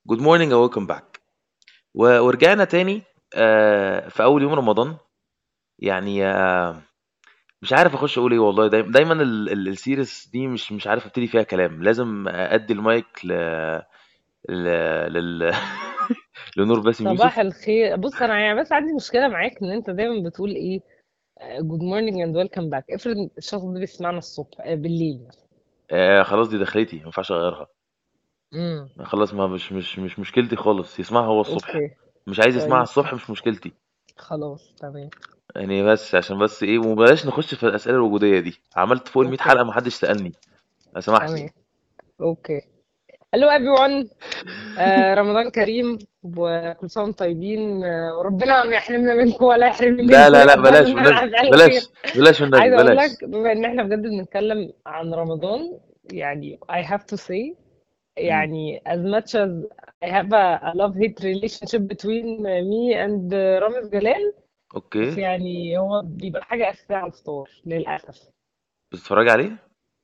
جود مورنينج او ويلكم باك ورجعنا تاني آه، في اول يوم رمضان يعني آه، مش عارف اخش اقول ايه والله دايما دايما ال- ال- السيريس دي مش مش عارف ابتدي فيها كلام لازم ادي المايك ل ل لل لنور باسم يوسف صباح الخير بص انا يعني بس عندي مشكله معاك ان انت دايما بتقول ايه جود مورنينج اند ويلكم باك افرض الشخص ده بيسمعنا الصبح آه، بالليل مثلا آه خلاص دي دخلتي ما ينفعش اغيرها امم خلاص ما مش مش مش مشكلتي خالص يسمعها هو الصبح اوكي مش عايز يسمعها كويس الصبح مش مشكلتي خلاص تمام يعني بس عشان بس ايه وبلاش نخش في الاسئله الوجوديه دي عملت فوق ال 100 اوكي حلقه ما حدش سالني لو سمحت تمام اوكي hello everyone آه رمضان كريم وكل سنه وانتم طيبين آه وربنا ما يحرمنا منكم ولا يحرمني لا منكم لا يا لا رب بلاش عشان والنبي نلعب على بلاش خير بلاش والنبي عايزه اقول بلاش لك بما ان احنا بجد بنتكلم عن رمضان يعني I have to say مم. يعني as much as I have a, a love-hate relationship between me and رامز جلال بس اوكي يعني هو بيبقى حاجة أساسية على الفطار للأسف بتتفرج عليه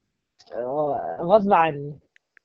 آه، غصب عني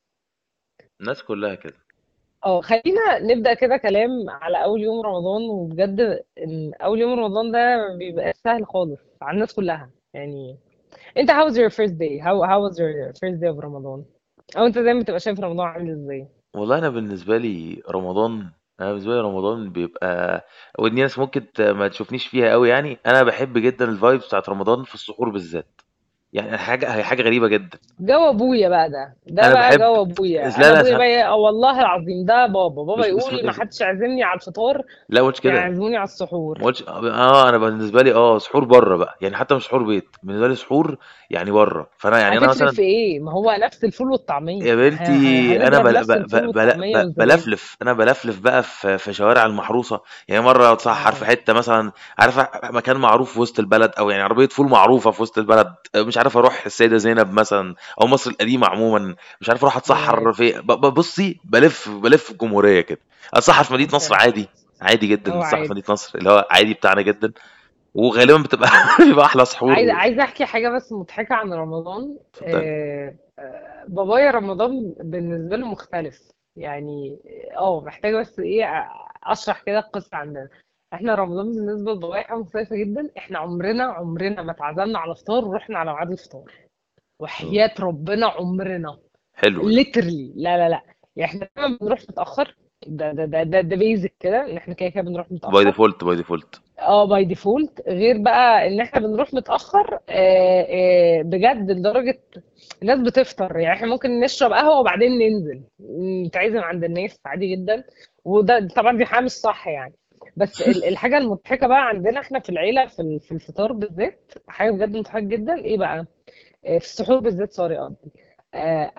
الناس كلها كده اه خلينا نبدأ كده كلام على أول يوم رمضان وبجد إن أول يوم رمضان ده بيبقى سهل خالص على الناس كلها يعني أنت how was your first day how how was your first day of رمضان أو أنت دايما بتبقى شايف رمضان عامل إزاي والله انا بالنسبه لي رمضان انا بالنسبه لي رمضان بيبقى ودي ناس ممكن ت- ما تشوفنيش فيها قوي يعني انا بحب جدا الفايبس بتاعت رمضان في السحور بالذات يعني حاجه هي حاجه غريبه جدا جو ابويا بقى ده ده انا بقى بحب جو ابويا لا انا لا ابويا سه- بقى إيه؟ اه والله العظيم ده بابا بابا مش مش يقول ما مش- حدش يعزمني على الفطار لا مش كده يعزموني على ما السحور قلتش اه انا بالنسبه لي اه سحور بره بقى يعني حتى مش سحور بيت بالنسبه لي سحور يعني بره فانا يعني انا هتفرق مثلا في ايه ما هو نفس الفول والطعمية يا ه- ه- بنتي انا هنضرب بل نفس بل الفول بل والطعمية بل والزبادي بلفلف انا بلفلف بقى في في شوارع المحروسه يعني مره اتسحر في اه حته مثلا عارفه مكان معروف في وسط البلد او يعني عربيه فول معروفه في وسط البلد مش عارف اروح السيده زينب مثلا او مصر القديمه عموما مش عارف اروح اتسحر ياه في ب- ب- بصي بلف بلف الجمهوريه كده اتسحر في مدينه نصر اوكي عادي عادي جدا هو اتسحر في عادي مدينه نصر اللي هو عادي بتاعنا جدا وغالبا بتبقى بيبقى احلى عايزة سحور عايزة احكي حاجة بس مضحكة عن رمضان اتفضلي آه، آه، بابايا رمضان بالنسبة له مختلف يعني اه محتاجة بس ايه أ- اشرح كده القصة عندنا احنا رمضان بالنسبة لبابايا حاجة مختلفة جدا احنا عمرنا عمرنا ما اتعزمنا على فطار ورحنا على ميعاد الفطار اه وحياة ربنا عمرنا حلو ده literally لا لا لا يعني احنا دايما بنروح متأخر ده ده ده ده, ده بيزك كده ان احنا كده كده بنروح باي متأخر ديفولت باي ديفولت اه باي ديفولت غير بقى ان احنا بنروح متأخر آه، آه، بجد لدرجة الناس بتفطر يعني احنا ممكن نشرب قهوة وبعدين ننزل نتعزم عند الناس عادي جدا وده طبعا دي حاجة مش صح يعني بس ال- الحاجة المضحكة بقى عندنا احنا في العيلة في ال- في الفطار بالذات حاجة بجد مضحكة جدا ايه بقى آه، في السحور بالذات سوري قصدي آه،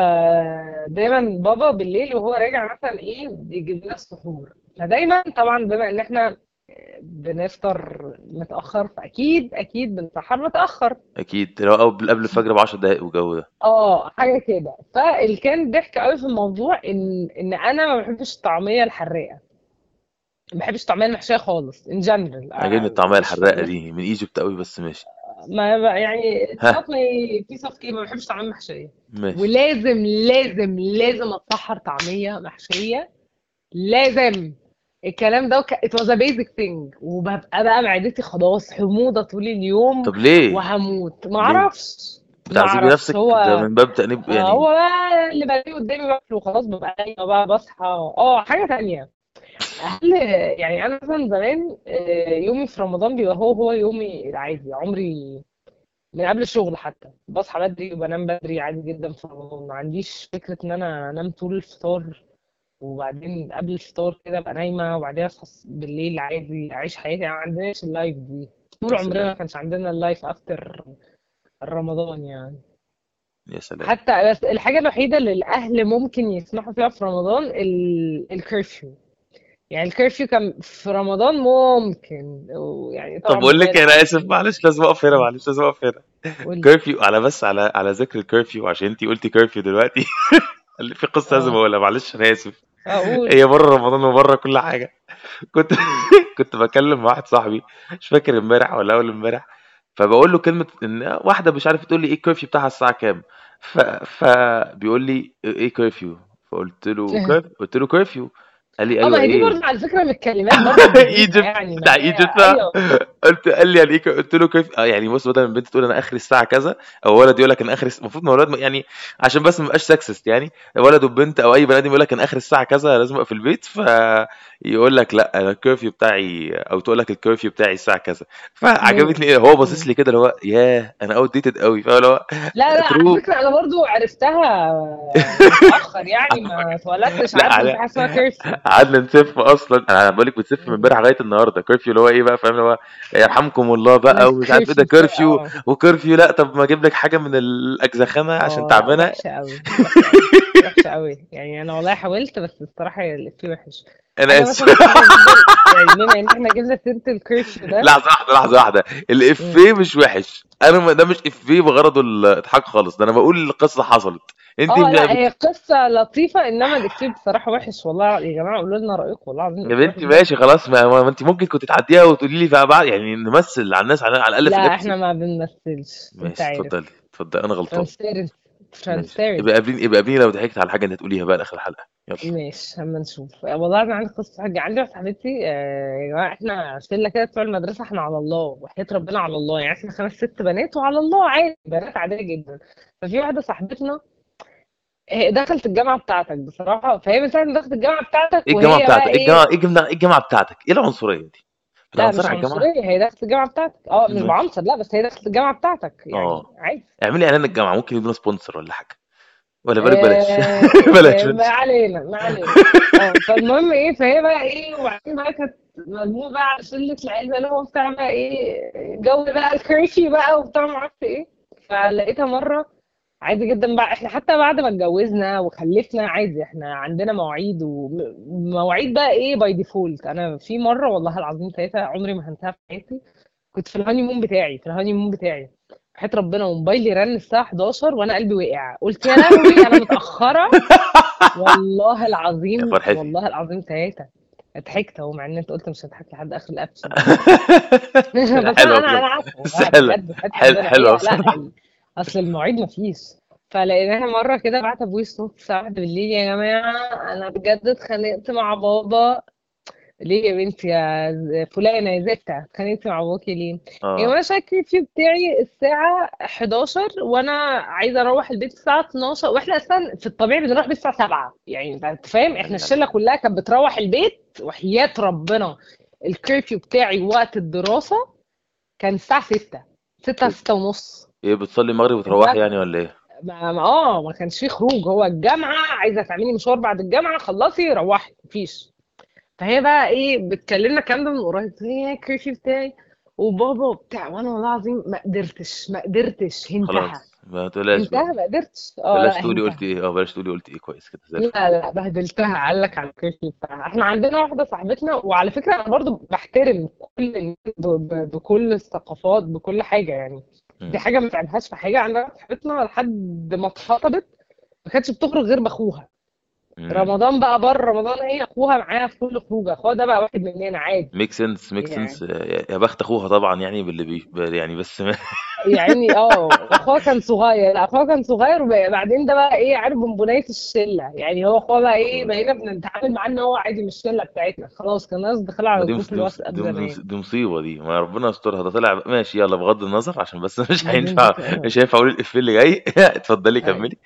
انا دايما بابا بالليل وهو راجع مثلا ايه بيجيب لنا السحور فدايما طبعا بما ان احنا بنفطر متأخر فأكيد أكيد بنسحر متأخر اكيد لو قبل قبل الفجر ب 10 دقايق والجو ده اه حاجة كده فاللي كان ضحك قوي في الموضوع إن إن أنا ما بحبش الطعمية الحراقة ما بحبش الطعمية المحشية خالص in general عاجبني آه، الطعمية مش الحراقة مش دي من ايجيبت قوي بس ماشي ما ما- يعني ها تحط لي بيس اوف كيك ما بحبش طعمية محشية ماشي ولازم لازم لازم اتسحر طعمية محشية لازم الكلام ده وك... it was a basic thing وببقى بقى معدتي خلاص حموضة طول اليوم طب ليه وهموت ما ليه اعرفش ما بتعذبي اعرفش نفسك هو ده من باب تأنيب آه، يعني هو بقى اللي بلاقيه قدامي باكله وخلاص ببقى نايمة بقى بصحى اه حاجة تانية هل يعني انا مثلا زمان آه، يومي في رمضان بيبقى هو هو يومي العادي عمري من قبل الشغل حتى بصحى بدري وبنام بدري عادي جدا في رمضان ما عنديش فكرة ان انا انام طول الفطار وبعدين قبل الفطار كده ابقى نايمة وبعدين اصحى بالليل عادي اعيش حياتي يعني ما عندناش اللايف دي طول يا عمرنا سلام ما كانش عندنا اللايف افتر رمضان يعني يا سلام حتى بس الحاجة الوحيدة اللي الأهل ممكن يسمحوا فيها في رمضان ال- الكرفيو يعني الكرفيو كان في رمضان ممكن يعني طب طبعا بقول لك بابايا انا اسف عارفين معلش لازم اقف هنا معلش لازم اقف هنا قولي كيرفيو على بس على على ذكر الكيرفيو عشان انتي قلتي كيرفيو دلوقتي اللي في قصة لازم اه اقولها معلش انا اسف اقول هي بره رمضان وبره كل حاجة كنت كنت بكلم مع واحد صاحبي مش فاكر امبارح ولا اول امبارح فبقول له كلمة ان واحدة مش عارف تقول لي ايه الكيرفيو بتاعها الساعة كام ف... فبيقول لي ايه كيرفيو فقلت له كيف قلت له كيرفيو قال لي اه ايوه ما هي دي ايه برضه على فكرة من الكلمات برضه الجديدة ايجيبت يعني ما بتاع هي ايجيبت ايوه قلت قال لي يعني ايه قلت له كيف آه يعني بص بدل ما البنت تقول انا اخري الساعه كذا او ولد يقول لك انا اخري المفروض ما ولد يعني عشان بس ما يبقاش سكسست يعني ولد وبنت او اي بني ادم يقول لك انا اخر الساعه كذا لازم ابقى في البيت فيقول لك لا انا الكرفيو بتاعي او تقول لك الكرفيو بتاعي الساعه كذا مم. فعجبتني ايه هو باصص مم. لي كده اللي هو ياه انا اوت ديتد قوي فاللي هو لا لا على ترو فكرة أنا برضو عرفتها متأخر يعني ما اتولدتش لا عارفة إن في على حاجة اسمها كيرفيو قعدنا نسف اصلا انا بقول لك بتسف من امبارح لغايه النهارده كرفيو اللي هو ايه بقى فاهم اللي هو يرحمكم الله بقى ومش عارف ايه ده الكيرفيو بتاع كرفيو اه وكرفيو لا طب ما اجيب لك حاجه من الاجزخانه عشان اه لا تعبانه وحشة قوي وحشة قوي وحشة قوي يعني أنا والله حاولت بس الصراحة الإفيه وحش انا حاجة اسف مثلا مضحكة جدا يعني بما إن إحنا جبنا سيرة الكيرفيو ده لحظه واحده لحظه واحده مم. الافيه مش وحش انا ما ده مش افيه بغرض الاضحاك خالص ده انا بقول القصه حصلت انت اه لا بت... هي قصة لطيفة إنما الإفيه بصراحة وحش والله يا جماعة قولوا لنا رأيكم والله العظيم يا الإفيه وحش بنتي ماشي جدا خلاص ما, ما انت ممكن كنت تعديها وتقولي لي بقى بعد يعني نمثل على الناس على, على الاقل لا في إحنا الابيسود ما بنمثلش أنت ماشي عارف اتفضلي اتفضلي انا غلطان transparency ماشي يبقى transparency قابليني يبقى قابليني لو ضحكت على حاجه انت هتقوليها بقى لاخر الحلقه يلا ماشي اما نشوف والله انا عندي قصه حاجه عندي واحده صاحبتي آه، يا جماعه احنا شله كده بتوع المدرسه احنا على الله وحياة ربنا على الله يعني احنا خمس ست بنات وعلى الله عادي بنات عاديه جدا ففي واحده صاحبتنا هي دخلت الجامعه بتاعتك بصراحه فهي من ساعه ما دخلت الجامعه بتاعتك ايه الجامعه وهي بتاعتك بقى ايه الجامعه ايه ايه الجامعه ايه الجامعه بتاعتك ايه العنصريه دي لا بتعنصري مش على الجامعه عنصريه هي دخلت الجامعه بتاعتك اه مش ماشي بعنصر لا بس هي دخلت الجامعه بتاعتك يعني اه عادي اعملي اعلان الجامعه ممكن يدونا سبونسر ولا حاجه ولا بالك بلاش آه بلاش آه ما بلاش علينا ما علينا اه فالمهم ايه فهي بقى ايه وبعدين بقى كانت مجموعة بقى على شلة العيال بقى اللي هو بتاع بقى ايه جو بقى الكريشي بقى وبتاع ما اعرفش ايه فلقيتها مرة عادي جدا بقى احنا حتى بعد ما اتجوزنا وخلفنا عادي احنا عندنا مواعيد ومواعيد بقى ايه باي ديفولت انا في مرة والله العظيم ثلاثة عمري ما هنساها في حياتي كنت في الهاني مون بتاعي في الهاني مون بتاعي حياة ربنا وموبايلي رن الساعة 11 وانا قلبي وقع قلت يا لهوي انا متأخرة والله يا العظيم فرحتي والله العظيم ثلاثة ضحكت اهو مع ان انت قلت مش هتضحك لحد اخر الابسود بس انا حلوه انا بجد انا عارفه والله حلوه بجد بجد حل- ربنا حلوه هي لا بصراحه ال- اصل المواعيد مفيش فلقيناها مره كده بعت ابوي الصوت الساعه 1 بالليل يا جماعه انا بجد اتخانقت مع بابا ليه يا بنتي يا ز- فلانة يا زفتة اتخانقتي مع باباكي ليه؟ يا اه جماعة شكلي الفيو بتاعي الساعة 11 وأنا عايزة أروح البيت الساعة 12 وإحنا أصلا في الطبيعي بنروح البيت الساعة 7 يعني أنت فاهم إحنا لا لا الشلة كلها كانت بتروح البيت وحياة ربنا الكيرفيو بتاعي وقت الدراسة كان الساعة 6 6 ايه 6 ونص إيه، بتصلي المغرب وتروحي بجد يعني ولا ايه ما ما- اه ما كانش فيه خروج هو الجامعة عايزة تعملي مشوار بعد الجامعة خلصي روحي مفيش فهي بقى ايه بتكلمنا الكلام ده من قريب تقول لي يا الكريشي بتاعي وبابا وبتاع وانا والله العظيم ما قدرتش ما قدرتش هنتها خلاص ما تقولهاش بقى هنتها ما قدرتش اه بلاش لا تقولي قلت هنتها ايه اه بلاش تقولي قلت ايه كويس كده زي الفل لا لا بهدلتها قالك على الكريشي بتاعها احنا عندنا واحده صاحبتنا وعلى فكره انا برضو بحترم كل الناس ب- ب- بكل الثقافات بكل حاجه يعني دي مم. حاجه ما تعملهاش في حاجه عندنا واحدة صاحبتنا لحد ما اتخطبت ما كانتش بتخرج غير باخوها مم. رمضان بقى بره رمضان هي اخوها معاها في كل خروجه اخوها ده بقى واحد مننا عادي ميك سنس ميك يعني سنس يا بخت اخوها طبعا يعني باللي بي ب- يعني بس ما- يعني اه اخوها كان صغير لا اخوها كان صغير وبعدين ده بقى ايه عارف بنبنية الشله يعني هو اخوها بقى ايه خلاص بقينا بنتعامل معاه ان هو عادي مش الشله بتاعتنا خلاص كان الناس داخله على ما دي جروب مص- دي مص- الواتساب دي زمان مص- دي مصيبة دي ما ربنا يسترها ده طلع ماشي يلا بغض النظر عشان بس مش بعدين هينفع بت... اه مش هينفع اقول الإفيه اللي جاي اتفضلي أيوة. كملي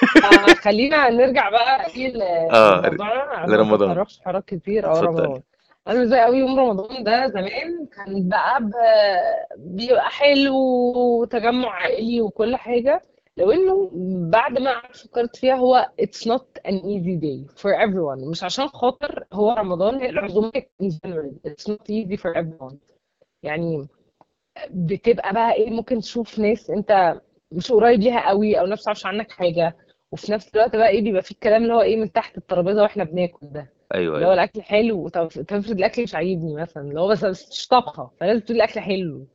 فخلينا نرجع بقى ايه ل- اه لموضوعنا عشان ما لرمضان نتطرقش في حوارات كتير اه اتفضلي رمضان انا زي قوي يوم رمضان ده زمان كان بقى ب... بيبقى حلو وتجمع عائلي وكل حاجة لو انه بعد ما قعدت فكرت فيها هو it's not an easy day for everyone مش عشان خاطر هو رمضان هي العزومات in general it's not easy for everyone يعني بتبقى بقى ايه ممكن تشوف ناس انت مش قريب ليها قوي او ناس ما تعرفش عنك حاجة وفي نفس الوقت بقى ايه بيبقى في الكلام اللي هو ايه من تحت الترابيزة واحنا بناكل ده ايوه اللي هو ايوه الاكل حلو طب طب افرض الاكل مش عاجبني مثلا اللي هو بس بس مش طبخه فلازم تقول الاكل حلو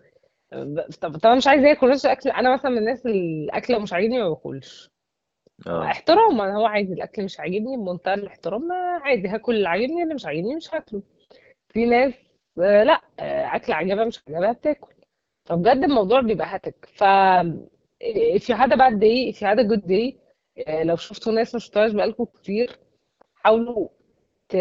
طب طب انا مش عايزه اكل نفس الاكل انا مثلا من الناس اللي الاكل لو مش عاجبني ما باكلش اه احتراما هو عادي الاكل مش عاجبني بمنتهى الاحترام ما عادي هاكل اللي عاجبني اللي مش عاجبني مش هاكله في ناس آه، لا آه، اكل عجبها مش عجبها بتاكل فبجد الموضوع بيبقى هتك ف if you had a bad day if you had a good day آه، لو شفتوا ناس ما شفتوهاش بقالكم كتير حاولوا ت...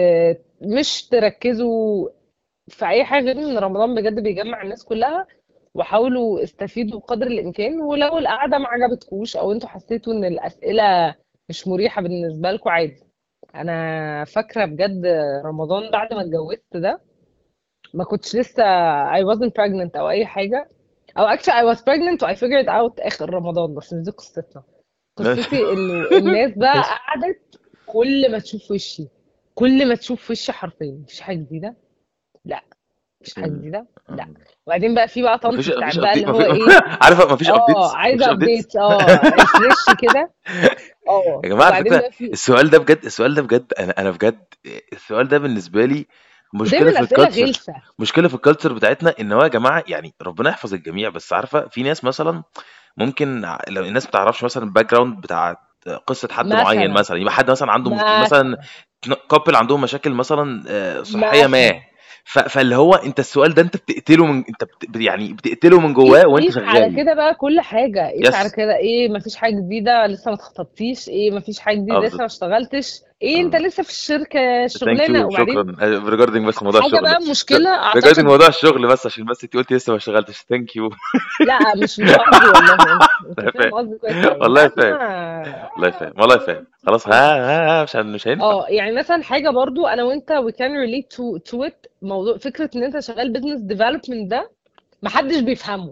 مش تركزوا في اي حاجه غير ان رمضان بجد بيجمع الناس كلها وحاولوا استفيدوا بقدر الامكان ولو القعده ما عجبتكوش او انتوا حسيتوا ان الاسئله مش مريحه بالنسبه لكم عادي انا فاكره بجد رمضان بعد ما اتجوزت ده ما كنتش لسه I wasn't pregnant او اي حاجه او actually I was pregnant و I figured out اخر رمضان بس مش دي قصتنا قصتي انه الناس بقى قعدت كل ما تشوف وشي كل ما تشوف وشي حرفيا مفيش حاجه جديده لا مفيش حاجه مم. جديده لا مم. وبعدين بقى في بقى طنط مفيش بتاعت مفيش بقى ابديت اللي هو مفيش ايه عارفه مفيش اه ابديتس عايزه مفيش ابديتس ابديتس اه ريفرش كده اه يا جماعه على وبعدين فكره بقى في السؤال ده بجد السؤال ده بجد انا انا بجد السؤال ده بالنسبه لي مشكله ودايما في الاسئله الكالتشر غلسه مشكله في الكالتشر بتاعتنا ان هو يا جماعه يعني ربنا يحفظ الجميع بس عارفه في ناس مثلا ممكن ع- لو الناس ما تعرفش مثلا الباك جراوند بتاع قصه حد معين مثلا مثلا يبقى حد مثلا عنده مش مثلا مثلا كابل عندهم مشاكل مثلا آه، صحيه ما مثلا ف- فاللي هو انت السؤال ده انت بتقتله من انت بت... يعني بتقتله من جواه قيس وانت قيس على شغال كده بقى كل حاجة قيس على يس كده ايه مفيش حاجة جديدة لسه ما اتخطبتيش ايه مفيش حاجة اه جديدة لسه بالظبط ما اشتغلتش ايه انت لسه في الشركة ثانك شغلانة يو وبعدين شكرا ريجاردنج بس موضوع حاجة الشغل بقى مشكلة ريجاردنج اعتقد موضوع الشغل بس عشان بس انت قلتي لسه ما اشتغلتش ثانك يو لا مش مش قصدي والله انت انت فاهم فاهم قصدي كويس قوي انت والله عارف ان فاهم انا والله فاهم والله فاهم خلاص ها ها ها مش هن- مش هينفع اه يعني مثلا حاجة برضو انا وانت we can relate to to it موضوع فكرة ان انت شغال business development ده محدش بيفهمه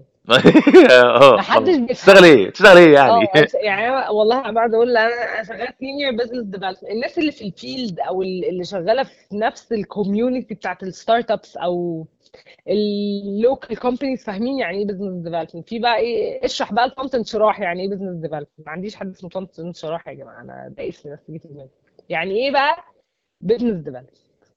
اه محدش اه تشتغل بيفهمه ايه تشتغل ايه يعني اه يعني أنا والله أنا بعد اقول انا أنا شغال سينيور بزنس ديفلوبمنت الناس اللي في الفيلد او ال- اللي شغاله في نفس الكوميونتي بتاعت الستارت ابس او اللوكال كومبانيز فاهمين يعني ايه بزنس ديفلوبمنت في بقى ايه اشرح بقى الكونتنت شراح يعني ايه بزنس ديفلوبمنت ما عنديش حد اسمه كونتنت شراح يا جماعه انا ده اسم بس جه في دماغي يعني ايه بقى بزنس ديفلوبمنت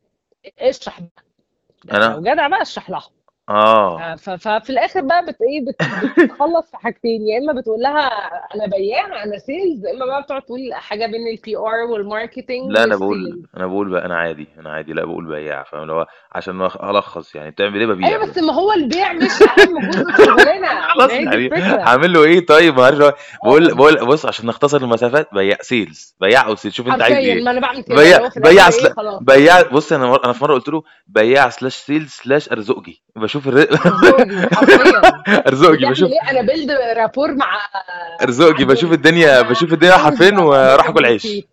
اشرح بقى يعني لو انا جدع بقى اشرح لها اه ف- ففي الاخر بقى بت ايه بت بتخلص في حاجتين يا اما بتقول لها انا بياع انا سيلز يا اما بقى بتقعد تقول حاجه بين البي ار والماركتنج لا انا بقول والسيلز انا بقول بقى انا عادي انا عادي لا بقول بياع فاهم اللي هو عشان الخص يعني بتعمل ايه ببيع ايوه بس ما هو البيع مش اهم جزء في الشغلانه خلاص ما هي دي يعني الفكره هعمل له ايه طيب عارف اللي هو بقول اه بقول بص عشان نختصر المسافات بياع سيلز بياع او سيلز شوف انت عايز حرفيا ايه ما انا بعمل كده اللي بياع هو في بياع الاخر ايه سلا خلاص بياع بص انا مر... انا في مره قلت له بياع سلاش سيلز سلاش ارزقجي بشوف الر... ارزقجي حرفيا ارزقجي بتعمل بشوف ايه انا بيلد رابور مع ارزقجي مع بشوف الدنيا الدنيا انا بشوف الدنيا رايحه عاوز فين واروح اكل عيش ابريشيت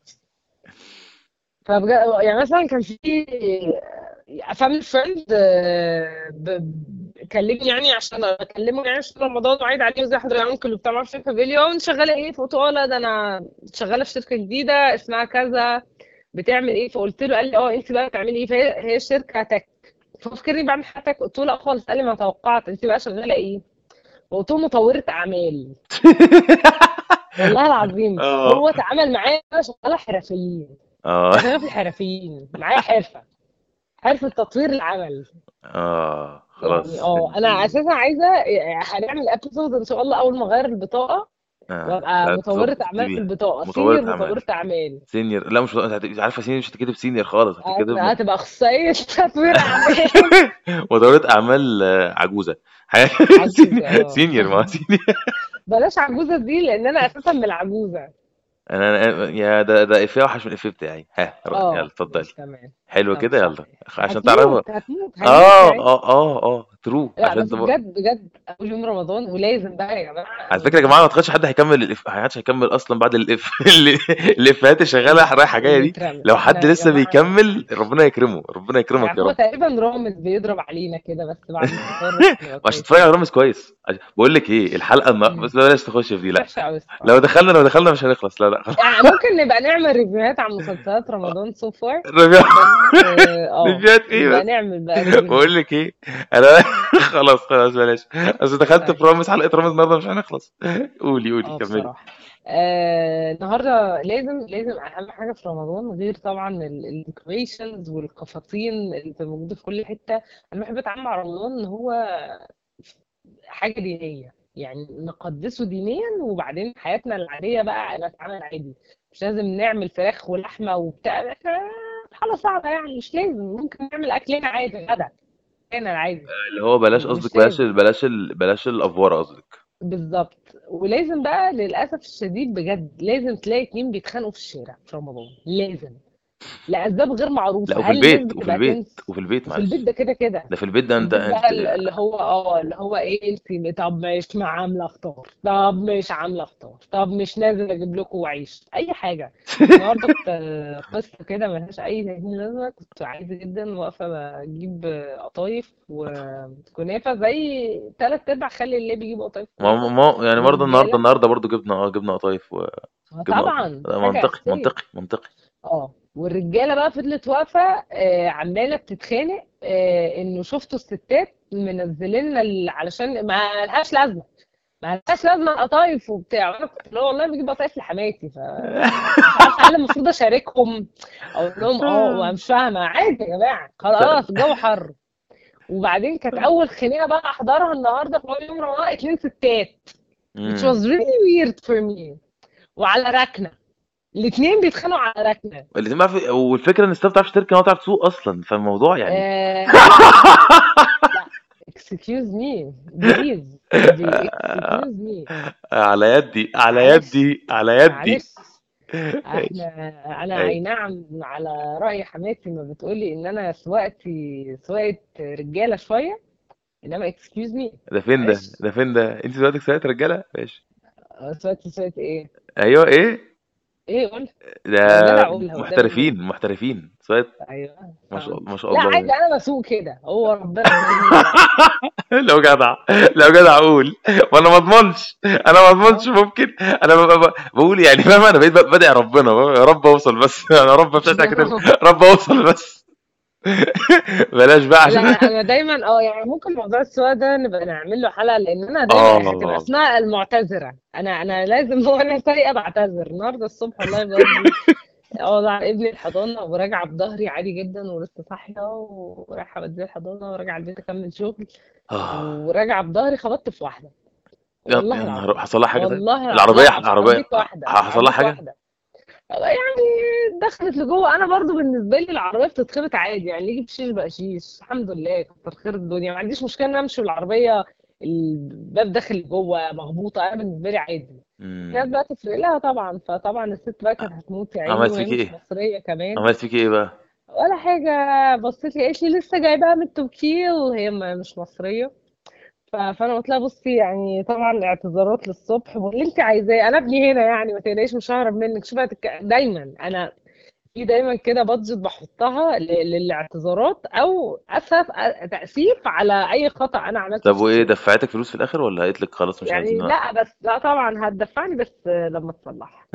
فبجد يعني مثلا كان في فاميلي فريند كلمني يعني عشان اكلمه يعني عشان رمضان وعيد عليه زي حضرتك يا انكل وبتاع ما اعرفش ايه فبيقول لي اه انت شغاله ايه؟ فقلت له اه لا ده انا شغاله في شركه جديده اسمها كذا بتعمل ايه؟ فقلت له قال لي اه انت بقى بتعملي ايه؟ فهي هي شركه تك ففكرني بعمل حاجه تك قلت له لا خالص قال لي ما توقعت انت بقى شغاله ايه؟ فقلت له مطوره اعمال والله العظيم اه هو اتعامل معايا انا شغاله حرفيين اه انا شغاله في الحرفيين معايا حرفه حرفه تطوير العمل اه يعني خلاص اه انا انت اساسا عايزه هنعمل ابيسود ان شاء الله اول ما اغير البطاقه اه وابقى لا مطوره تظبط اعمال في تكتبيها البطاقه مطورة سينيور اعمال مطوره اعمال سينيور لا مش هتبقى عارفه سينيور مش هتتكتب سينيور خالص هتتكتب هت- هتبقى اخصائيه تطوير اعمال مطورة اعمال آه، عجوزه عجوزه اه سينيور ما هو سينيور بلاش عجوزه دي لان انا اساسا من العجوزه انا أنا- يا ده ده افيه اوحش من الافيه بتاعي ها يلا اه اتفضلي مش تمام حلو طب كده صح يلا عشان تعرفوا هتموت هتموت هنموت اه يعني اه اه اه ترو لا عشان بس تبقى بجد بجد اول يوم رمضان ولازم بقى يا جماعه على فكره يا جماعه ما اعتقدش حد هيكمل الإف... حدش هيكمل اصلا بعد الإف... الافيهات اللي شغاله رايحه جايه اللي دي اترمت لو احنا حد يا لسه جماعه بيكمل ربنا يكرمه ربنا يكرمك يعني يا هو رب تقريبا رامز بيضرب علينا كده بس بعد الفطار بس نبقى عشان تتفرج على كويسين رامز كويس عش- بقول لك ايه الحلقه النا... امم بس بلاش تخش في دي لا وحشه قوي لو الصراحه دخلنا لو دخلنا مش هنخلص لا لا خلاص يعني ممكن نبقى نعمل ريفيوهات عن مسلسلات رمضان سو فار ربيع بس اه آه، ريفيوهات ايه نبقى بس نعمل بقى ريفيوهات بقول لك ايه انا خلاص خلاص بلاش اصل دخلت طيب في رامز حلقه رامز النهارده مش هنخلص قولي قولي اه كملي بصراحه آه النهارده لازم لازم اهم حاجه في رمضان غير طبعا الديكوريشنز والقفاطين اللي بتبقى موجوده في كل حته انا بحب اتعامل مع رمضان ان هو حاجة دينية يعني نقدسه دينيا وبعدين حياتنا العادية بقى نتعامل عادي مش لازم نعمل فراخ ولحمة وبتاع حالة صعبة يعني مش لازم ممكن نعمل أكلنا عادي غدا أكلنا العادي اللي هو بلاش مش قصدك بلاش لازم ال- بلاش ال... بلاش الافوار قصدك بالظبط ولازم بقى للأسف الشديد بجد لازم تلاقي اتنين بيتخانقوا في الشارع في رمضان لازم لأسباب غير لا معروفة وفي هل الناس البيت وفي بتبقى البيت تنس وفي البيت وفي البيت معلش ده كده كده ده في البيت ده في انت البيت انت بقى ال- اللي هو اه اللي هو ايه انت طب مش مع عامله فطار طب مش عامله فطار طب مش نازل اجيب لكم عيش اي حاجه النهارده كنت آه، قصه كده ملهاش اي 30 لازمه كنت عايزه جدا واقفه بجيب آه، قطايف وكنافه زي تلات ارباع خلي اللي بيجيب قطايف ما كنافه ما يعني برضه النهارده والرجاله النهارده برضه جبنا اه جبنا قطايف آه، وجبنا قطايف طبعا حاجه منطقي اساسيه منطقي منطقي اه والرجاله بقى فضلت واقفه آه، عماله بتتخانق آه، انه شفتوا الستات منزلين لنا ال- علشان ما لهاش لازمه ما لهاش لازمه قطايف وبتاع وانا كنت اللي هو والله بجيب قطايف لحماتي فمش عارفه هل المفروض اشاركهم اقول لهم اه وانا مش فاهمه عادي يا جماعه خلاص الجو حر وبعدين كانت اول خناقه بقى احضرها النهارده في اول يوم رمضان اتنين ستات which امم was really weird for me وعلى ركنه الاتنين بيتخانقوا على ركنه الاتنين بقى في... والفكره ان الستات ما بتعرفش تركن ولا بتعرف تسوق اصلا فالموضوع يعني آه لا لا excuse me بليز دي excuse me على يدي على معلش يدي على يدي معلش احنا انا اي اي نعم على رأي حماتي ما بتقولي ان انا سواقتي سواقة رجالة شوية انما excuse me ده فين ده معلش ده فين ده انت دلوقتي ساعه رجاله ماشي آه، سواقتي سواقة ايه ايوه ايه ايه قول ده لو جدع قولها قدام محترفين الناس محترفين ساعه ايوه ما شاء الله فهمت ما شاء لا الله عادي يعني انا بسوق كده هو ربنا بيرزقني بقى لو جدع لو جدع اقول وانا ما اضمنش انا ما اضمنش اه ممكن انا ب- ب- بقول يعني فاهم انا بقيت بدعي ربنا يا رب اوصل بس انا رب بتاعتك كده رب اوصل بس بلاش بقى لا عشان انا انا دايما اه يعني ممكن موضوع السواقه ده نبقى نعمل له حلقه لان انا دايما هتبقى اه اسمها المعتذره انا انا لازم وانا سايقه بعتذر النهارده الصبح والله بودي اوضع ابني الحضانه وراجعه بظهري عادي جدا ولسه صاحيه ورايحه اوديه الحضانه وراجعه البيت اكمل شغل آه. وراجعه بظهري خبطت في واحده يا والله يا نهار العظيم حصل لها حاجه طيب والله العظيم العربيه لا مش العربيه عربيه واحده مش حصل لها عربيه حاجه واحده يعني دخلت لجوه انا برضو بالنسبه لي العربيه بتتخبط عادي يعني اللي يجيب شيش بقى شيش الحمد لله كتر خير الدنيا ما عنديش مشكله ان أنا امشي بالعربيه الباب داخل لجوه مغبوطه انا بالنسبه لي عادي في ناس امم بقى تفرق لها طبعا فطبعا الست بقى كانت هتموت يا عيني عملت وهي فيكي مش ايه مصريه كمان عملت فيكي ايه بقى ولا حاجه بصيت لي قالت لي لسه جايباها من التوكيل هي م- مش مصريه ف- فانا قلت لها بصي يعني طبعا اعتذارات للصبح واللي انت عايزاه انا ابني هنا يعني ما تقلقيش مش ههرب منك شوفي هتك... دايما انا في دايما كده بادجت بحطها ل- للاعتذارات او اسف تاسيف على اي خطا انا عملته طب في وايه الشغل دفعتك فلوس في الاخر ولا قالت لك خلاص مش يعني عايزين لا بس لا طبعا هتدفعني بس لما تصلح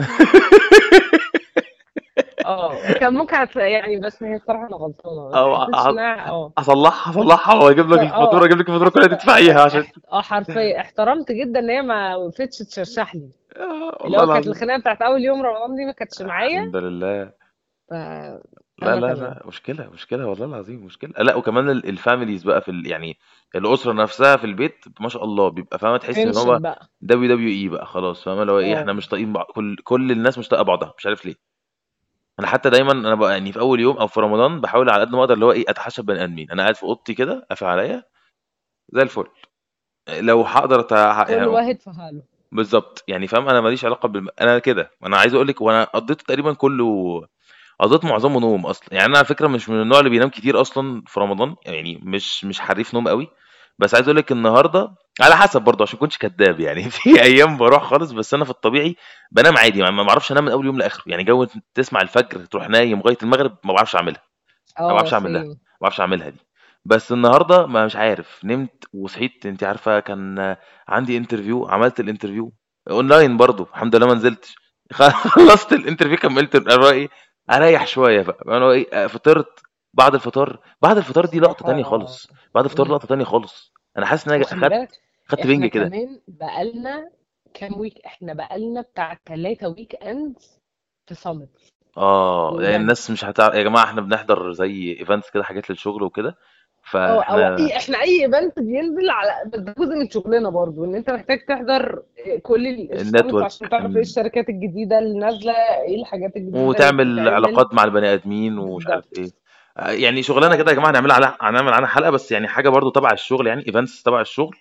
اه كان ممكن هت... يعني بس هي الصراحه انا غلطانه ما او حسيتش أ- انها اه اصلحها اصلحها واجيب لك الفاتوره اه اجيب لك الفاتوره كلها حتى تدفعيها عشان اح- اه حرفيا احترمت جدا ان هي ما وقفتش تشرشح لي آه، اللي والله هو كانت العظيم الخناقه بتاعت اول يوم رمضان دي ما كانتش معايا الحمد لله ف لا انا لا تمام لا مشكلة مشكلة والله العظيم مشكلة لا وكمان ال- الفاميليز بقى في ال... يعني الأسرة نفسها في البيت ما شاء الله بيبقى فاهمة تحس ان هو تنشن بقى دبليو دبليو اي بقى خلاص فاهمة اللي هو ايه احنا اه مش طايقين بعض كل كل الناس مش طايقة بعضها مش عارف ليه انا حتى دايما انا بقى يعني في اول يوم او في رمضان بحاول على قد ما اقدر اللي هو ايه اتحاشى بني ادمين انا قاعد في اوضتي كده قافل عليا زي الفل لو هقدر أتع... كل يعني واحد في حاله بالظبط يعني فاهم انا ماليش علاقه بالم... انا كده انا عايز اقول لك وانا قضيت تقريبا كله قضيت معظمه نوم اصلا يعني انا على فكره مش من النوع اللي بينام كتير اصلا في رمضان يعني مش مش حريف نوم قوي بس عايز اقول لك النهارده على حسب برضه عشان كنتش كداب يعني في ايام بروح خالص بس انا في الطبيعي بنام عادي ما ما بعرفش انام من اول يوم لاخره يعني جو تسمع الفجر تروح نايم لغايه المغرب ما بعرفش اعملها ما اه بعرفش اعمل ده ما سيم بعرفش اعملها دي بس النهارده ما مش عارف نمت وصحيت انت عارفه كان عندي انترفيو عملت الانترفيو اونلاين برضه الحمد لله ما نزلتش خلصت الانترفيو كملت الرأي اريح شويه بقى انا ايه فطرت بعد الفطار بعد الفطار دي لقطه تانية الصراحه خالص بعد الفطار مم. لقطه تانية خالص انا حاسس ان انا وخلي خدت بالك خدت احنا بنج كده كمان بقالنا كام ويك احنا بقالنا بتاع ثلاثة ويك اندز في صمت اه يعني بجد الناس مش هتعرف يا جماعه احنا بنحضر زي ايفنتس كده حاجات للشغل وكده اه او فاحنا اي احنا اي ايفنت بينزل على بس ده جزء من شغلنا برضو ان انت محتاج تحضر كل السمت النتورك عشان تعرف ايه الشركات الجديده اللي نازله ايه الحاجات الجديده اللي وتعمل بتتعمل علاقات مع البني ادمين ومش عارف ايه بالظبط آه، يعني شغلانه كده يا جماعه ف هنعملها على هنعمل عنها حلقه بس يعني حاجه برضو تبع الشغل يعني ايفنتس تبع الشغل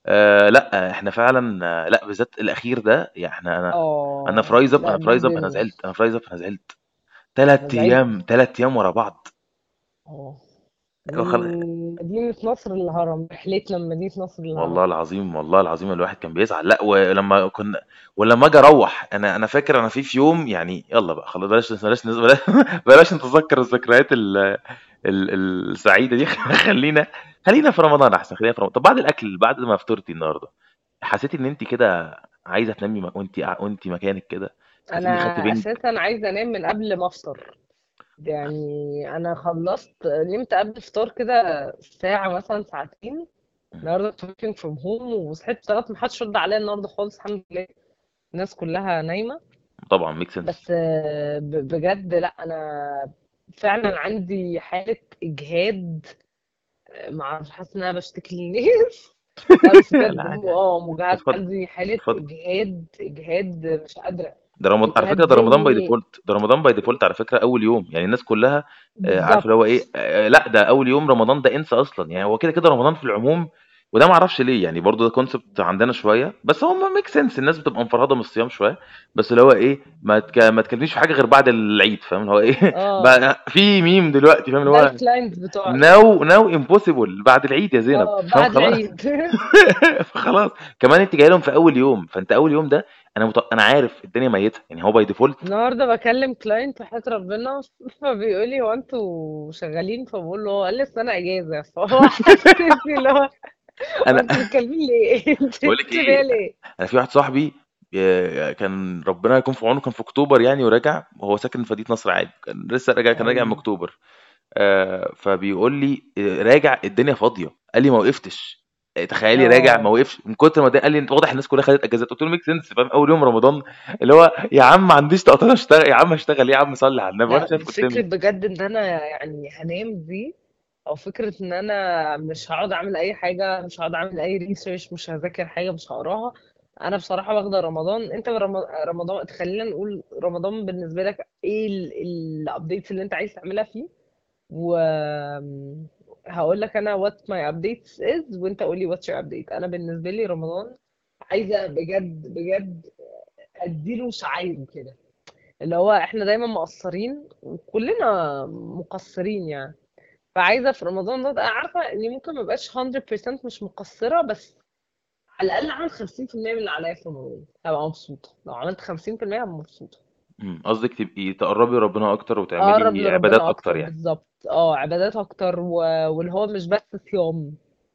آه لا احنا فعلا آه، لا بالذات الاخير ده يعني احنا انا انا في اه رايز اب لا انا في رايز بجد اب انا زعلت انا في رايز اب انا زعلت انا ثلاث زعلت ايام ثلاث ايام ورا بعض اه وخل- من مدينة نصر للهرم رحلتنا من مدينة نصر والله للهرم العظيم والله العظيم الواحد كان بيزعل لا ولما كنا ولما اجي اروح انا انا فاكر انا في في يوم يعني يلا بقى خلاص بلاش بلاش بلاش, بلاش نتذكر الذكريات ال ال السعيده دي خلينا خلينا في رمضان احسن خلينا في رمضان طب بعد الاكل بعد ما فطرتي النهارده حسيتي ان انت كده عايزه تنامي م- وانت وانت مكانك كده حسيتي انا اني خدت بنج اساسا عايزة انام من قبل ما افطر يعني انا خلصت نمت قبل الفطار كده ساعة مثلا ساعتين النهارده كنت working from home وصحيت اشتغلت محدش رد عليا النهارده خالص الحمد لله الناس كلها نايمة طبعا ميك سنس بس آه، ب- بجد لا انا فعلا عندي حالة اجهاد آه، معرفش حاسة ان انا بشتكي للناس لا بس لا بجد عادي هو عادي اه مجهد اتفضل عندي حالة اتفضل اجهاد اجهاد مش قادرة ده رمضان على فكرة اجهاد ده رمضان باي ذهني ديفولت ده رمضان باي ديفولت على فكرة أول يوم يعني الناس كلها آه، عارف اللي هو إيه بالظبط آه، لا ده أول يوم رمضان ده انسى أصلا يعني هو كده كده رمضان في العموم وده ما اعرفش ليه يعني برضو ده كونسبت عندنا شويه بس هو ميك سنس الناس بتبقى مفرهده من الصيام شويه بس اللي هو ايه ما تك... ما تكلمنيش في حاجه غير بعد العيد فاهم اللي هو ايه اه بقى في ميم دلوقتي فاهم اللي ده هو الكلاينت بتوعنا ناو ناو امبوسيبل بعد العيد يا زينب اه فاهم بعد خلاص العيد فخلاص كمان انت جاي لهم في اول يوم فانت اول يوم ده انا مت... انا عارف الدنيا ميته يعني هو باي ديفولت النهارده بكلم كلاينت وحياة ربنا فبيقول لي هو انتوا شغالين فبقول له هو قال لي أصل انا اجازه فهو حسسني اللي هو هو انا انتوا بتكلمين ليه؟ انتوا بقول لك انتوا بيها ايه ليه؟ انا في واحد صاحبي آه، كان ربنا يكون في عونه كان في اكتوبر يعني وراجع وهو ساكن في مدينه نصر عادي كان لسه راجع كان راجع من ايوه اكتوبر آه، فبيقول لي آه، راجع الدنيا فاضيه قال لي ما وقفتش آه، تخيلي راجع ما اه وقفش من كتر ما ده قال لي انت واضح الناس كلها خدت اجازات قلت له ميك سنس فاهم اول يوم رمضان اللي هو يا عم ما عنديش طاقه أنا اشتغل يا عم اشتغل إيه يا عم صلي على النبي وانا لا شايف فكرة قدامي بجد ان انا يعني هنام دي او فكرة ان انا مش هقعد اعمل اي حاجة مش هقعد اعمل اي ريسيرش مش هذاكر حاجة مش هقراها انا بصراحة واخدة رمضان انت برم- رمضان خلينا نقول رمضان بالنسبة لك ايه الابديتس اللي انت عايز تعملها فيه و هقول لك انا what my updates is وانت قول لي what's your update انا بالنسبة لي رمضان عايزة بجد بجد اديله شعايره كده اللي هو احنا دايما مقصرين وكلنا مقصرين يعني فعايزه في رمضان ده أبقى عارفه اني ممكن ما ابقاش 100% مش مقصره بس على الاقل اعمل 50% من اللي عليا في رمضان هبقى مبسوطه لو عملت 50% هبقى مبسوطه أمم، قصدك تبقي تقربي ربنا اكتر اقرب وتعملي عبادات لربنا اكتر اكتر يعني بالظبط اه عبادات اكتر و... واللي هو مش بس صيام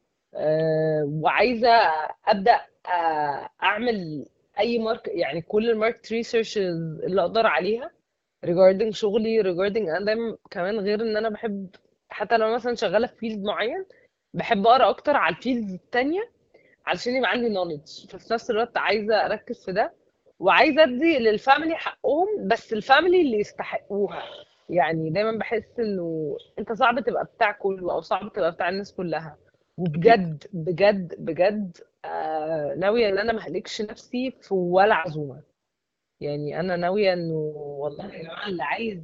أه وعايزه ابدا آه، اعمل اي مارك يعني كل الماركت ريسيرشز اللي اقدر عليها regarding شغلي regarding انا دايما كمان غير ان انا بحب حتى لو مثلا شغاله في فيلد معين بحب اقرا اكتر على الفيلدز التانية علشان يبقى عندي knowledge ففي نفس الوقت عايزه اركز في ده وعايزه ادي للفاميلي حقهم بس الفاميلي اللي يستحقوها يعني دايما بحس انه انت صعب تبقى بتاع كله او صعب تبقى بتاع الناس كلها اكيد وبجد بجد بجد آه ناويه ان انا ما اهلكش نفسي في ولا عزومه يعني انا ناويه انه والله يا جماعه اللي عايز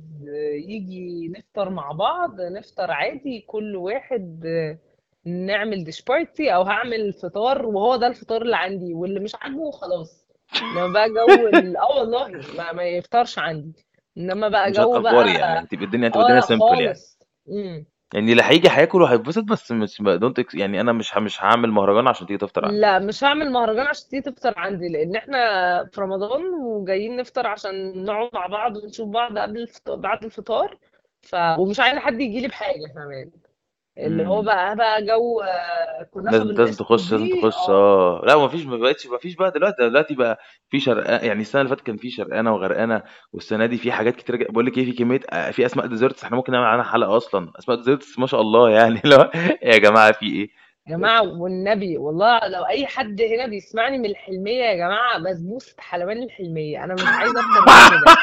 يجي نفطر مع بعض نفطر عادي كل واحد نعمل ديش بارتي او هعمل فطار وهو ده الفطار اللي عندي واللي مش عاجبه خلاص انما بقى جو ال... اه والله ما, ما يفطرش عندي انما بقى مش جو هتأفوري بقى يعني هتبقى الدنيا هتبقى اه الدنيا لا سيمبل يعني خالص امم يعني اللي هيجي هياكل وهيتبسط بس مش دونت يعني انا مش ه- مش هعمل مهرجان عشان تيجي تفطر عندي لا مش هعمل مهرجان عشان تيجي تفطر عندي لان احنا في رمضان وجايين نفطر عشان نقعد مع بعض ونشوف بعض قبل الفطار بعد الفطار ف ومش عايزه حد يجي لي بحاجه كمان اللي هو امم بقى بقى جو آه، كنافه لازم لازم بالقشطه تخش لازم دي تخش اه اه لا ما فيش ما بقتش ما فيش بقى دلوقتي دلوقتي بقى في شرقاء يعني السنه اللي فاتت كان في شرقانه وغرقانه والسنه دي في حاجات كتير بقول لك ايه في كميه آه، في اسماء ديزرتس احنا ممكن نعمل عنها حلقه اصلا اسماء ديزرتس ما شاء الله يعني لا يا جماعه في ايه يا جماعه والنبي والله لو اي حد هنا بيسمعني من الحلميه يا جماعه بسبوسه حلواني الحلميه انا مش عايزه اكتر من كده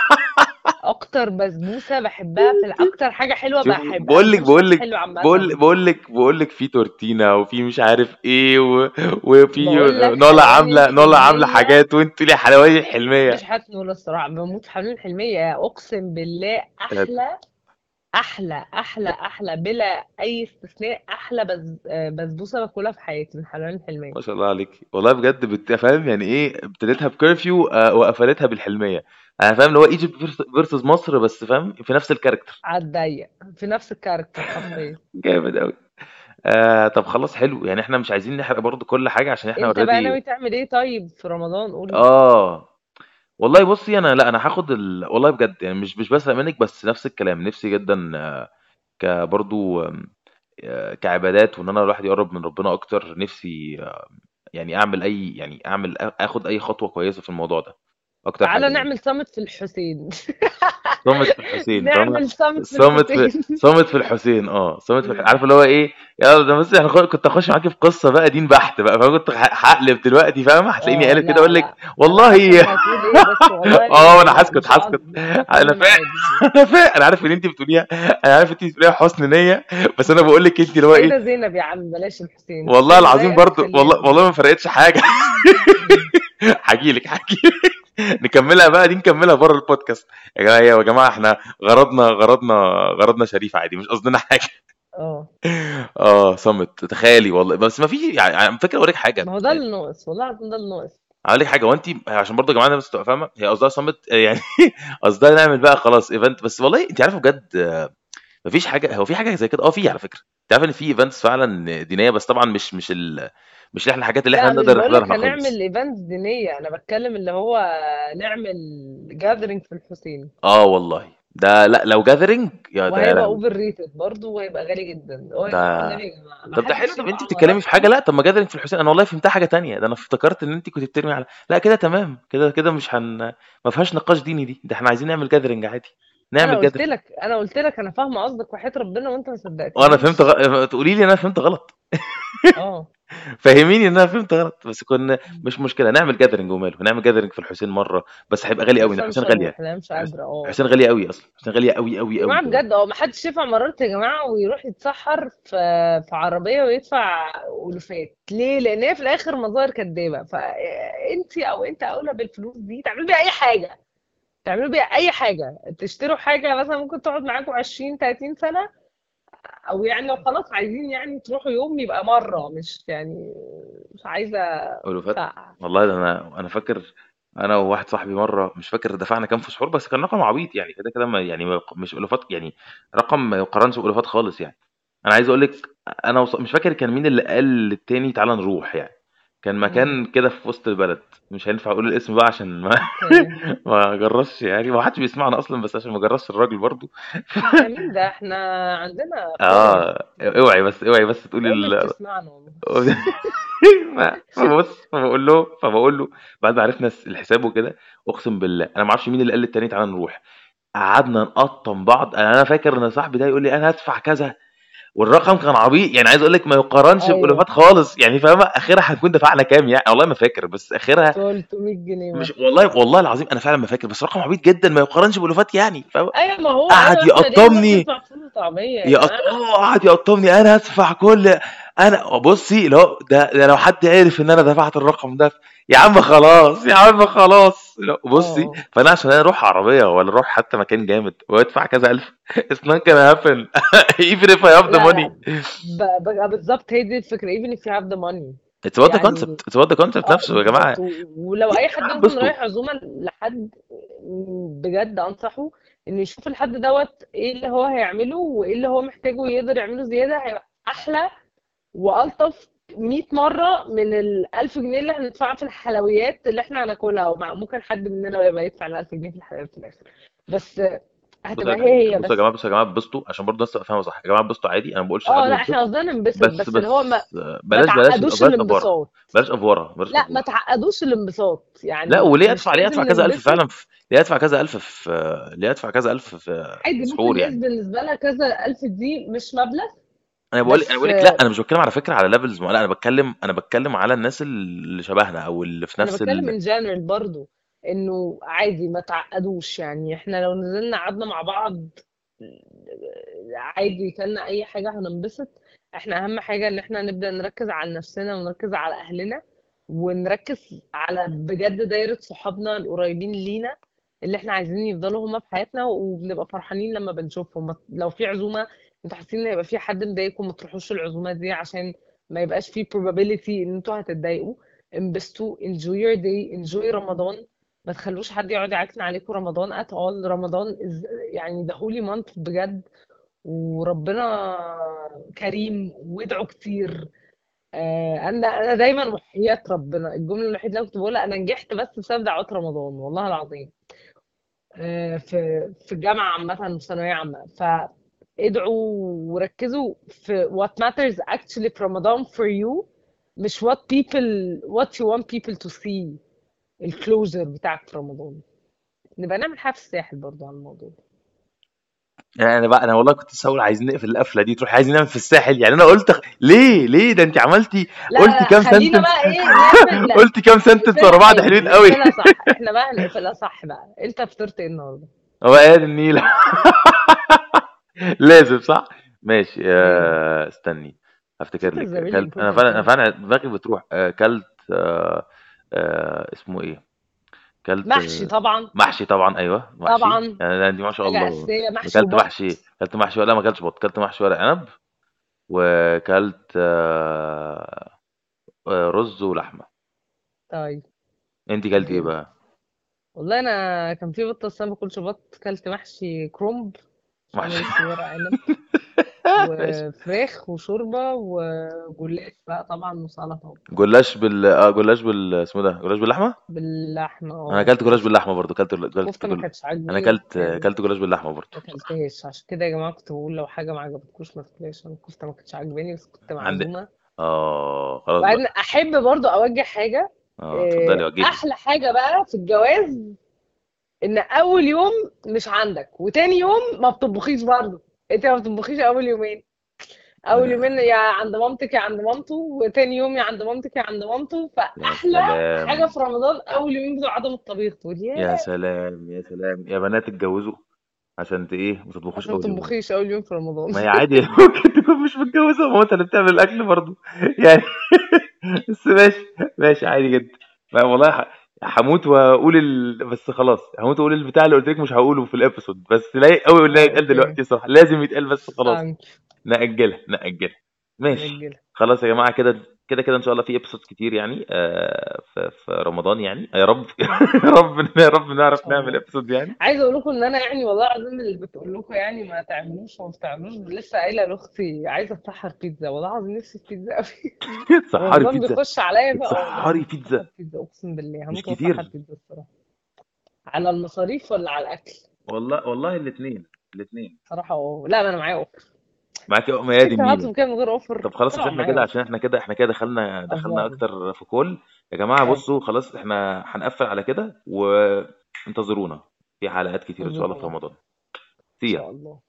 اكتر بسبوسه بحبها في ال- اكتر حاجه حلوه شوف بحب انا ما بقول لك بحبش بقول حاجه لك حلوه بقول عامه بقول لك بقول لك في تورتينا وفي مش عارف ايه و... وفي بقول لك نولا حلواني عامله نولا عامله الحلميه حاجات وانت لي حلواني مش الحلميه حاسه نقول الصراحه بموت في حلواني الحلميه اقسم بالله احلى احلى احلى احلى بلا اي استثناء احلى بس آه، بسبوسه باكلها في حياتي من حلوان الحلميه ما شاء الله عليك والله بجد بت- فاهم يعني ايه ابتديتها بكيرفيو آه، وقفلتها بالحلميه انا فاهم اللي هو ايجيبت فيرسز مصر بس فاهم في نفس الكاركتر على الضيق في نفس الكاركتر حرفيا جامد قوي آه طب خلاص حلو يعني احنا مش عايزين نحرق برضو كل حاجه عشان احنا انت بقى اوريدي ناوي تعمل ايه طيب في رمضان قولي اه والله بصي انا لا انا هاخد ال... والله بجد يعني مش مش بسرق منك بس نفس الكلام نفسي جدا آه، كبرضو آم، آه، كعبادات وان انا الواحد يقرب من ربنا اكتر نفسي آه، يعني اعمل اي يعني اعمل اخد اي خطوه كويسه في الموضوع ده اكتر حاجه تعالى يعني نعمل صامت في الحسين صامت في الحسين فاهمة نعمل صامت في صامت في الحسين صامت في الحسين اه صامت في الح... عارف اللي هو ايه يلا ده بس احنا خ- كنت اخش معاكي في قصه بقى دين بحت بقى فانا كنت ه- هقلب دلوقتي فاهمه هتلاقيني اه قالب كده لا اقول لك لا انا والله عارفه انت هتقول ايه بس والله اه انا لا هسكت مش هسكت قصدي انا بتكلم فاهم عادي انا فاهم انا عارف ان انت بتقوليها انا عارف انت بتقوليها حسن نيه بس انا بقول لك انت اللي هو ايه السيدة زينب يا عم بلاش الحسين والله الحسين العظيم مضايقك برضو خليها والله والله زينب ما فرقتش حاجه مم. هاجي لك هاجي نكملها بقى دي نكملها بره البودكاست يا جماعه يا جماعه احنا غرضنا غرضنا غرضنا شريف عادي مش قصدنا حاجه اه اه صمت تخيلي والله بس ما في يعني على فكره اوريك حاجه ما هو ده اللي ناقص والله العظيم ده اللي ناقص اقول لك حاجه وانت عشان برضه يا جماعه الناس تبقى فاهمه هي قصدها صمت يعني قصدها نعمل بقى خلاص ايفنت بس والله انت عارفه بجد آه، مفيش حاجه هو في حاجه زي كده اه في على فكره انت عارف ان في ايفنتس فعلا دينيه بس طبعا مش مش ال مش احنا الحاجات اللي احنا لا مش نقدر بقولك نحضرها هنعمل خالص ايفنتس دينية انا بتكلم اللي هو نعمل جاذرينج في الحسين اه والله ده لا لو جاذرينج يا ده يا وهيبقى لهوي اوفر ريتد برضه وهيبقى غالي جدا هو ده والنبي يا جماعة طب ده حلو محدش طب يبقى انت على بتتكلمي في حاجه راسنا لا طب ما جاذرينج في الحسين انا والله فهمتها حاجه تانية ده انا افتكرت ان انت كنت بترمي على لا كده تمام كده كده مش هن ما فيهاش نقاش ديني دي ده احنا عايزين نعمل جاذرينج عادي انا نعمل قلت جاذرينج لك انا قلت لك انا فاهمه قصدك وحياة ربنا وانت ما وانا فهمت صدقتنيش غ... تقولي لي انا فهمت غلط اه فهميني ان انا فهمت غلط بس كنا مش مشكله نعمل جاذرينج وماله نعمل جاذرينج في الحسين مره بس هيبقى غالي قوي بس ده انا الحسين مش غاليه هروح لا مش الحس- قادره اه الحسين غاليه قوي اصلا الحسين غاليه قوي قوي يا قوي جماعه قوي بجد اه محدش يدفع مرات يا جماعه ويروح يتسحر في في عربيه ويدفع الوفات ليه لان هي في الاخر مظاهر كدابه فانت او انت اولى بالفلوس دي تعملوا بيها اي حاجه تعملوا بيها اي حاجه تشتروا حاجه مثلا ممكن تقعد معاكم 20 30 سنه او يعني لو خلاص عايزين يعني تروحوا يوم يبقى مره مش يعني مش عايزه ألوفات سقعه والله ده انا انا فاكر انا وواحد صاحبي مره مش فاكر دفعنا كام في سحور بس كان رقم عبيط يعني كده كده ما يعني ما- مش الوفات يعني رقم ما يقارنش بالالوفات خالص يعني انا عايز اقول لك انا وص... مش فاكر كان مين اللي قال للتاني تعالى نروح يعني كان امم مكان كده في وسط البلد مش هينفع اقول الاسم بقى عشان ما اوكي ما جرش يعني ما حدش بيسمعنا اصلا بس عشان ما جرش الراجل برضو ده مين ده احنا عندنا فولورز اه اوعي بس اوعي بس تقولي الناس ال... بتسمعنا والله ما- فبص فبقول له فبقول له بعد ما عرفنا الحساب وكده اقسم بالله انا ما اعرفش مين اللي قال للتاني تعالى نروح قعدنا نقطم بعض انا أنا فاكر ان صاحبي ده يقول لي انا هدفع كذا والرقم كان عبيط يعني عايز اقول لك ما يقارنش ايوه بالالوفات خالص يعني فاهمه اخرها هنكون دفعنا كام يعني والله ما فاكر بس اخرها 300 جنيه مش مثلا والله والله العظيم انا فعلا ما فاكر بس رقم عبيط جدا ما يقارنش بالالوفات يعني فاهم ايوه ما هو قعد ايوه احنا ليه نروح يقطمني ندفع فلوس طعميه يا يقط... جماعه اه قعد يقطمني انا هدفع كل انا بصي لو ده, ده لو حد عرف ان انا دفعت الرقم ده يا عم خلاص يا عم خلاص لا، اه بصي اه فانا عشان انا اروح عربيه ولا اروح حتى مكان جامد وادفع كذا الف it's not gonna happen even if I have the لا money لا ب- بقى بالظبط هي دي الفكره even if you have the money it's what the يعني concept it's what the concept اه نفسه يا بالظبط جماعه و- ولو اي حد مثلا انبسطوا رايح عزومه لحد بجد انصحه انه يشوف الحد دوت ايه اللي هو هيعمله وايه اللي هو محتاجه يقدر يعمله زياده هيبقى احلى والطف 100 مره من ال 1000 جنيه اللي هندفعها في الحلويات اللي احنا هناكلها ومع ممكن حد مننا يبقى يدفع ال 1000 جنيه في الحلويات في الاخر بس بصوا هتبقى يا هي هي بصوا يا بس جماعه بصوا يا جماعه اتبسطوا عشان برضه الناس تبقى فاهمه صح يا جماعه اتبسطوا عادي انا ما بقولش لحد اه لا يتبسط احنا قصدنا ننبسط بس بس اللي هو ما بس ما بلاش بلاش تعقدوش بلاش افوره الانبساط بلاش افوره بلاش لا ما افوره تعقدوش الانبساط لا يعني وليه مش ادفع ليه لازم ادفع كذا الف فعلا ننبسط في ليه ادفع كذا الف في ليه ادفع كذا الف في عادي في ممكن سحور ناس يعني بالنسبة لها كذا ألف دي مش مبلغ انا بقول انا بس بقول لك لا انا مش بتكلم على فكره على ليفلز لا انا بتكلم انا بتكلم على الناس اللي شبهنا او اللي في أنا نفس بتكلم ال... in general برضو إنه عادي ما تعقدوش يعني إحنا لو نزلنا قعدنا مع بعض عادي كلنا أي حاجة هننبسط إحنا أهم حاجة إن إحنا نبدأ نركز على نفسنا ونركز على أهلنا ونركز على بجد دايرة صحابنا القريبين لينا اللي احنا عايزين يفضلوا هما في حياتنا وبنبقى فرحانين لما بنشوفهم ما- لو في عزومة انتوا حاسين ان هيبقى في حد مضايقكم ما تروحوش العزومات دي عشان ما يبقاش في probability ان انتوا هتتضايقوا انبسطوا enjoy your day enjoy رمضان ما تخلوش حد يقعد يعكن عليكم رمضان at all رمضان is يعني ده holy month بجد وربنا كريم وادعوا كتير آه، انا انا دايما وحياة ربنا الجمله الوحيده اللي أنا كنت بقولها انا نجحت بس بسبب دعوات رمضان والله العظيم آه، في في الجامعه عامه وفي ثانويه عامه فادعوا وركزوا في what matters actually في رمضان for you مش what people what you want people to see الكلوجر بتاعك في رمضان نبقى نعمل حاجه في الساحل برضو على الموضوع ده يعني انا بقى انا والله كنت لسه هقول عايزين نقفل القفله دي تروح عايزين نعمل في الساحل يعني انا قلت خ- ليه ليه ده انت عملتي لا قلت لا كام خلينا سنتنس بقى ايه نعمل قلت كام سنتنس ورا نقفلها بعض عادي حلوين قوي نقفلها صح احنا بقى هنقفلها صح بقى انت فطرت ايه النهارده هو قال النيل لازم صح ماشي لازم آه، استني هفتكر فطر لك is a really كلت انا important فعلا انا thing فعلا دماغي بتروح آه، كلت آه، آه، اسمه ايه كلت محشي آه، طبعا محشي طبعا ايوه محشي طبعا يعني دي ما شاء حاجة الله أساسية محشي وكلت وبط محشي كلت محشي ولا ما كلتش بط كلت محشي ورق عنب وكلت آه، آه، رز ولحمه طيب انت كلت ايه جميل بقى والله أنا كان في بط بس أنا ما باكلش بط كلت محشي كرنب محشي فاميلي ورق عنب ماشي وفراخ وشوربة وجلاش بقى طبعا وسلطة وبتاع جلاش بال اه جلاش بال اسمه ده جلاش باللحمه باللحمة انا اه اكلت جلاش باللحمه برضو كلت كلت الكفتة ما جل... كانتش انا عاجباني كلت بس يعني كلت جلاش باللحمه برضو ما اكلتهاش عشان كده يا جماعة كنت بقول لو حاجة ما عجبتكوش ما تاكلهاش أنا الكفتة ما كانتش عاجباني بس كنت عندك معزومة اه خلاص وبعدين بقى أحب برضو أوجه حاجة اه اتفضلي آه، وجهي أحلى حاجة بقى في الجواز ان اول يوم مش عندك وتاني يوم ما بتطبخيش برضه انت ما بتطبخيش اول يومين اول يومين يا يا عند مامتك يا عند مامته وتاني يوم يا عند مامتك يا عند مامته يا فاحلى حاجه سلام في رمضان اول يومين بتوع عدم الطبيخ تقول يا ياه سلام يا سلام يا بنات اتجوزوا عشان ت ايه ما تطبخوش عشان ما اول يومين تطبخيش اول يوم في رمضان ما هي عادي ممكن تكون مش متجوزه ما هو انت اللي بتعمل الاكل برضو يعني بس ماشي ماشي عادي جدا ما والله ح- هموت واقول ال... بس خلاص هموت واقول البتاع اللي قلت لك مش هقوله في الابيسود بس لايق قوي انه اه يتقال اوكي دلوقتي صح لازم يتقال بس خلاص ثانك نأجلها نأجلها ماشي نجلها خلاص يا جماعة كده كده كده ان شاء الله في ابيسودز كتير يعني آه في, في رمضان يعني يا رب يا رب يا رب ان نعرف شاء نعمل الله ابيسود يعني عايزه اقول لكم ان انا يعني والله العظيم اللي بتقول لكم يعني ما تعملوش وما بتعملوش لسه قايله لاختي عايزه اتسحر بيتزا والله العظيم نفسي في بيتزا قوي تسحري رمضان بيتزا بيخش عليا بقى اه تسحري هموت بيتزا اتسحر بيتزا اقسم بالله مش هموت واتسحر كتير بيتزا الصراحه على المصاريف ولا على الاكل والله والله الاثنين الاثنين صراحه اه لا ما انا معايا اوفر معاك ما مش هي دي فكره النيلة هطلب كده من غير اوفر طب خلاص طبعا عشان احنا معايا كده اوفر عشان احنا كده احنا كده دخلنا دخلنا افوري اكتر في كول يا جماعة اه بصوا خلاص احنا هنقفل على كده وانتظرونا في حلقات كتير ان شاء الله في انظرونا رمضان ان see ya شاء الله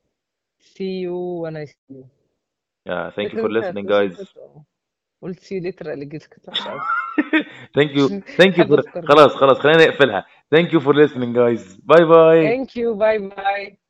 see you when I see you yeah, thank بس you for انت listening بس انت guys اه قلت see you later alligator كانت وحشه قوي thank you thank you حاجه for افكر خلاص خلاص خلينا نقفلها thank you for listening guys bye bye thank you bye bye